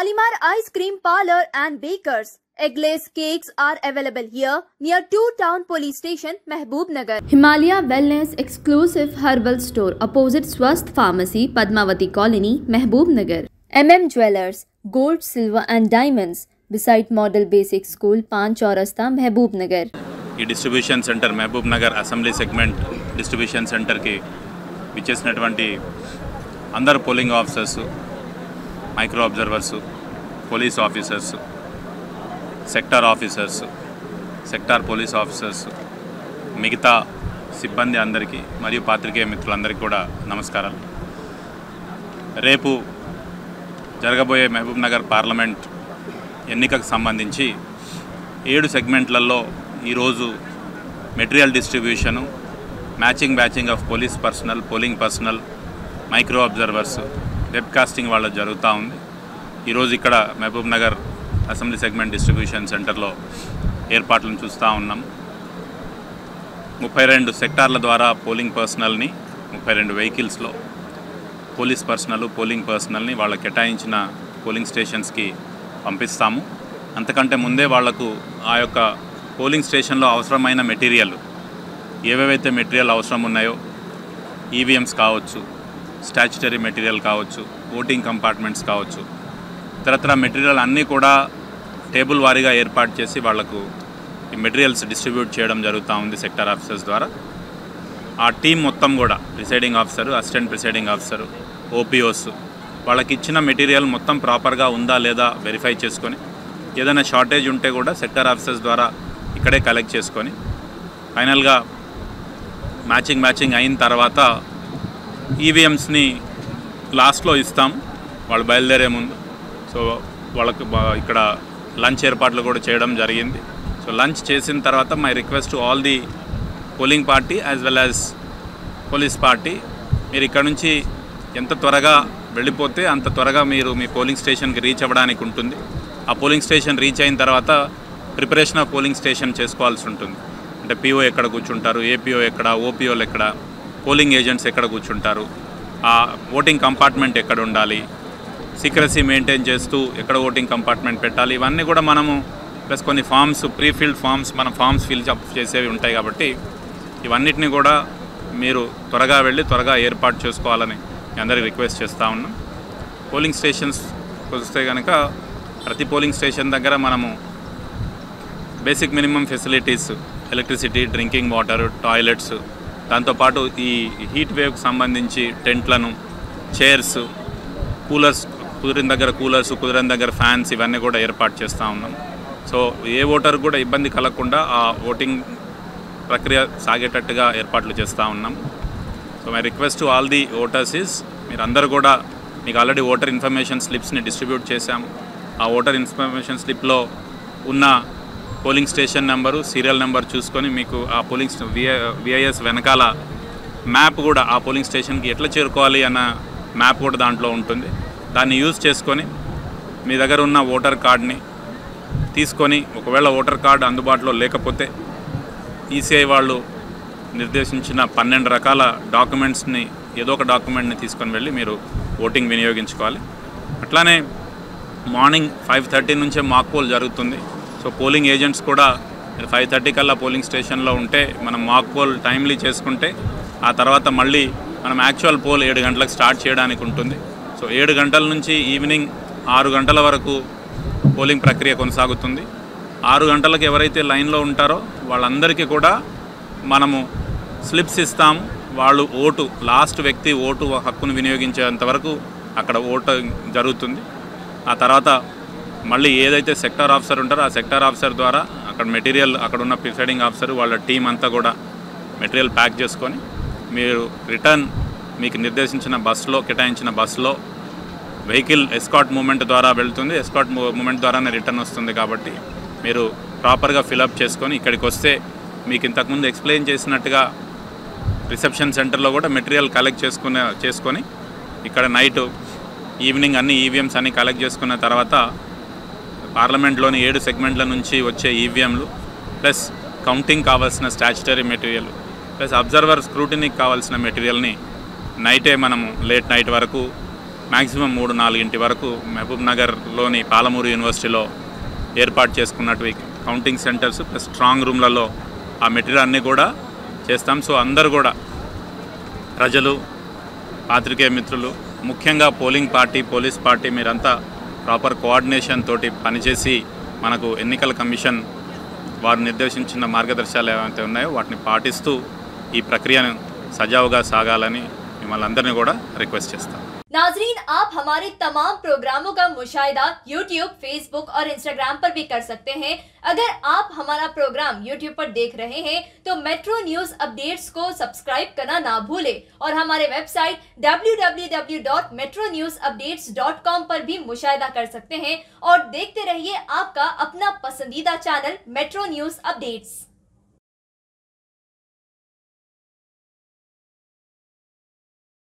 Shalimar Ice Cream Parlor and Bakers. Eggless cakes are available here near Two Town Police Station, Mehboob Nagar. Himalaya Wellness Exclusive Herbal Store opposite Swasth Pharmacy, Padmavati Colony, Mehboob Nagar. MM Jewelers, Gold, Silver and Diamonds beside Model Basic School, Pan Chaurasta, Mehboob Nagar. ఈ distribution centre Mahabubnagar assembly segment distribution సెంటర్కి విచ్చేసినటువంటి అందరు polling officers micro observers police officers sector officers sector police officers మిగతా సిబ్బంది అందరికీ మరియు పాత్రికేయ మిత్రులందరికీ కూడా నమస్కారాలు రేపు జరగబోయే మహబూబ్ నగర్ పార్లమెంట్ ఎన్నికకు సంబంధించి ఏడు సెగ్మెంట్లలో ఈరోజు material distribution matching batching of police personnel polling personnel micro observers webcasting వాళ్ళ జరుగుతూ ఉంది ఈరోజు ఇక్కడ Mahabubnagar assembly segment distribution సెంటర్లో ఏర్పాట్లను చూస్తూ ఉన్నాం ముప్పై రెండు సెక్టార్ల ద్వారా పోలింగ్ పర్సనల్ని ముప్పై రెండు వెహికల్స్లో పోలీస్ పర్సనల్ పోలింగ్ పర్సనల్ని వాళ్ళ కేటాయించిన పోలింగ్ స్టేషన్స్కి పంపిస్తాము అంతకంటే ముందే వాళ్లకు ఆ యొక్క పోలింగ్ స్టేషన్లో అవసరమైన మెటీరియల్ ఏవేవైతే మెటీరియల్ అవసరం ఉన్నాయో ఈవీఎంస్ కావచ్చు స్టాచ్యుటరీ మెటీరియల్ కావచ్చు ఓటింగ్ కంపార్ట్మెంట్స్ కావచ్చు ఇతరత్ర మెటీరియల్ అన్నీ కూడా టేబుల్ వారీగా ఏర్పాటు చేసి వాళ్లకు ఈ మెటీరియల్స్ డిస్ట్రిబ్యూట్ చేయడం జరుగుతూ ఉంది సెక్టర్ ఆఫీసర్స్ ద్వారా ఆ టీం మొత్తం కూడా presiding officer assistant presiding officer OPOs వాళ్ళకి ఇచ్చిన మెటీరియల్ మొత్తం ప్రాపర్గా ఉందా లేదా వెరిఫై చేసుకొని ఏదైనా షార్టేజ్ ఉంటే కూడా సెక్టర్ ఆఫీసర్స్ ద్వారా ఇక్కడే కలెక్ట్ చేసుకొని ఫైనల్గా మ్యాచింగ్ మ్యాచింగ్ అయిన తర్వాత ఈవీఎంస్ని లాస్ట్లో ఇస్తాం వాళ్ళు బయలుదేరే ముందు సో వాళ్ళకు బా- ఇక్కడ లంచ్ ఏర్పాట్లు కూడా చేయడం జరిగింది సో లంచ్ చేసిన తర్వాత my request to all the polling party as well as police party మీరు ఇక్కడ నుంచి ఎంత త్వరగా వెళ్ళిపోతే అంత త్వరగా మీరు మీ పోలింగ్ స్టేషన్కి రీచ్ అవ్వడానికి ఉంటుంది ఆ పోలింగ్ స్టేషన్ రీచ్ అయిన తర్వాత ప్రిపరేషన్ ఆఫ్ పోలింగ్ స్టేషన్ చేసుకోవాల్సి ఉంటుంది అంటే పీఓ ఎక్కడ కూర్చుంటారు ఏపీఓ ఎక్కడ ఓపీఓలు ఎక్కడ పోలింగ్ ఏజెంట్స్ ఎక్కడ కూర్చుంటారు ఆ ఓటింగ్ కంపార్ట్మెంట్ ఎక్కడ ఉండాలి సీక్రసీ మెయింటైన్ చేస్తూ ఎక్కడ ఓటింగ్ కంపార్ట్మెంట్ పెట్టాలి ఇవన్నీ కూడా మనము ప్లస్ కొన్ని ఫామ్స్ ప్రీ ఫిల్డ్ ఫామ్స్ మనం ఫామ్స్ ఫిల్ అప్ చేసేవి ఉంటాయి కాబట్టి ఇవన్నిటిని కూడా మీరు త్వరగా వెళ్ళి త్వరగా ఏర్పాటు చేసుకోవాలని మీ అందరికీ రిక్వెస్ట్ చేస్తూ ఉన్నాం పోలింగ్ స్టేషన్స్ వస్తే కనుక ప్రతి పోలింగ్ స్టేషన్ దగ్గర మనము basic minimum facilities electricity drinking water toilets దాంతోపాటు ఈ హీట్ వేవ్కి సంబంధించి టెంట్లను చైర్స్ కూలర్స్ కుదిరిన దగ్గర కూలర్స్ కుదిరిన దగ్గర ఫ్యాన్స్ ఇవన్నీ కూడా ఏర్పాటు చేస్తూ ఉన్నాం సో ఏ ఓటర్ కూడా ఇబ్బంది కలగకుండా ఆ ఓటింగ్ ప్రక్రియ సాగేటట్టుగా ఏర్పాట్లు చేస్తూ ఉన్నాం so my request to all the voters is మీరు అందరూ కూడా మీకు ఆల్రెడీ ఓటర్ ఇన్ఫర్మేషన్ స్లిప్స్ని డిస్ట్రిబ్యూట్ చేశాం ఆ ఓటర్ ఇన్ఫర్మేషన్ స్లిప్లో ఉన్న polling station number serial number చూసుకొని మీకు ఆ పోలింగ్ విఐఎస్ వెనకాల మ్యాప్ కూడా ఆ పోలింగ్ స్టేషన్కి ఎట్లా చేరుకోవాలి అన్న మ్యాప్ కూడా దాంట్లో ఉంటుంది దాన్ని యూజ్ చేసుకొని మీ దగ్గర ఉన్న ఓటర్ కార్డ్ని తీసుకొని ఒకవేళ ఓటర్ కార్డు అందుబాటులో లేకపోతే ఈసీఐ వాళ్ళు నిర్దేశించిన పన్నెండు రకాల డాక్యుమెంట్స్ని ఏదో ఒక డాక్యుమెంట్ని తీసుకొని వెళ్ళి మీరు ఓటింగ్ వినియోగించుకోవాలి అట్లానే మార్నింగ్ ఫైవ్ థర్టీ నుంచే మాక్ పోల్ జరుగుతుంది సో పోలింగ్ ఏజెంట్స్ కూడా మీరు ఫైవ్ థర్టీ కల్లా పోలింగ్ స్టేషన్లో ఉంటే మనం మాక్ పోల్ టైమ్లీ చేసుకుంటే ఆ తర్వాత మళ్ళీ మనం యాక్చువల్ పోల్ ఏడు గంటలకు స్టార్ట్ చేయడానికి ఉంటుంది సో ఏడు గంటల నుంచి ఈవినింగ్ ఆరు గంటల వరకు పోలింగ్ ప్రక్రియ కొనసాగుతుంది ఆరు గంటలకు ఎవరైతే లైన్లో ఉంటారో వాళ్ళందరికీ కూడా మనము స్లిప్స్ ఇస్తాము వాళ్ళు ఓటు లాస్ట్ వ్యక్తి ఓటు హక్కును వినియోగించేంత వరకు అక్కడ ఓటు జరుగుతుంది ఆ తర్వాత మళ్ళీ ఏదైతే సెక్టార్ ఆఫీసర్ ఉంటారో ఆ సెక్టార్ ఆఫీసర్ ద్వారా అక్కడ మెటీరియల్ అక్కడ ఉన్న ప్రిసైడింగ్ ఆఫీసర్ వాళ్ళ టీం అంతా కూడా మెటీరియల్ ప్యాక్ చేసుకొని మీరు రిటర్న్ మీకు నిర్దేశించిన బస్సులో కేటాయించిన బస్సులో వెహికల్ ఎస్కాట్ మూమెంట్ ద్వారా వెళ్తుంది ఎస్కాట్ మూమెంట్ ద్వారానే రిటర్న్ వస్తుంది కాబట్టి మీరు ప్రాపర్గా ఫిలప్ చేసుకొని ఇక్కడికి వస్తే మీకు ఇంతకుముందు ఎక్స్ప్లెయిన్ చేసినట్టుగా రిసెప్షన్ సెంటర్లో కూడా మెటీరియల్ కలెక్ట్ చేసుకునే చేసుకొని ఇక్కడ నైట్ ఈవినింగ్ అన్ని ఈవీఎంస్ అన్ని కలెక్ట్ చేసుకున్న తర్వాత పార్లమెంట్లోని ఏడు సెగ్మెంట్ల నుంచి వచ్చే ఈవీఎంలు ప్లస్ కౌంటింగ్ కావాల్సిన స్టాచ్యుటరీ మెటీరియల్ ప్లస్ అబ్జర్వర్ స్క్రూటినీకి కావాల్సిన మెటీరియల్ని నైటే మనము లేట్ నైట్ వరకు మ్యాక్సిమం మూడు నాలుగింటి వరకు మహబూబ్ నగర్లోని పాలమూరు యూనివర్సిటీలో ఏర్పాటు చేసుకున్నట్టు కౌంటింగ్ సెంటర్స్ ప్లస్ స్ట్రాంగ్ రూమ్లలో ఆ మెటీరియల్ అన్నీ కూడా చేస్తాం సో అందరు కూడా ప్రజలు పాత్రికేయ మిత్రులు ముఖ్యంగా పోలింగ్ పార్టీ పోలీస్ పార్టీ మీరంతా ప్రాపర్ కోఆర్డినేషన్ తోటి పనిచేసి మనకు ఎన్నికల కమిషన్ వారు నిర్దేశించిన మార్గదర్శకాలు ఏవైతే ఉన్నాయో వాటిని పాటిస్తూ ఈ ప్రక్రియను సజావుగా సాగాలని మిమ్మల్ని అందరినీ కూడా రిక్వెస్ట్ చేస్తాం नाजरीन आप हमारे तमाम प्रोग्रामों का मुशाहिदा YouTube, Facebook और Instagram पर भी कर सकते हैं अगर आप हमारा प्रोग्राम YouTube पर देख रहे हैं तो मेट्रो न्यूज अपडेट्स को सब्सक्राइब करना ना भूलें और हमारे वेबसाइट www.metronewsupdates.com पर भी मुशाहिदा कर सकते हैं और देखते रहिए आपका अपना पसंदीदा चैनल मेट्रो न्यूज अपडेट्स